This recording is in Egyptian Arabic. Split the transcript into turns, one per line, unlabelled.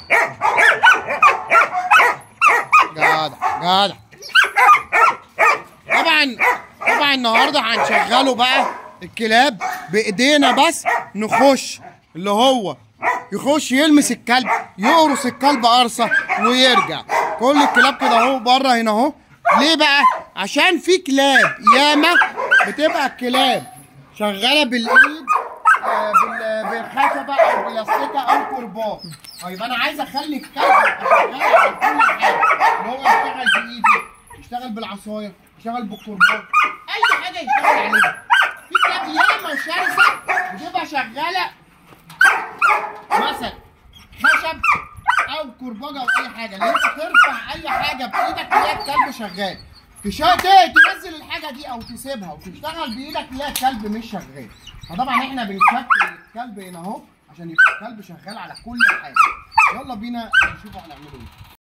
جدع جدع طبعا طبعا النهارده هنشغله بقى الكلاب بايدينا بس نخش اللي هو يخش يلمس الكلب يقرص الكلب قرصه ويرجع كل الكلاب كده اهو بره هنا اهو ليه بقى عشان في كلاب ياما بتبقى الكلاب شغاله بالايد آه، بال- بالخشبه او بلاستيكه او كرباج طيب انا عايز اخلي الكلب يبقى شغال على كل حاجه اللي هو يشتغل بايدي يشتغل بالعصايه يشتغل بالكرباج اي حاجه يشتغل عليها في كلاب ياما شرسه بتبقى شغاله مثلا خشب او كرباج او اي حاجه اللي انت ترفع اي حاجه بايدك تلاقي الكلب شغال تشا- ت- تنزل الحاجه دي او تسيبها وتشتغل بايدك تلاقي الكلب مش شغال فطبعا احنا بنشكل الكلب هنا اهو عشان يبقى الكلب شغال على كل حاجه يلا بينا نشوف هنعمله ايه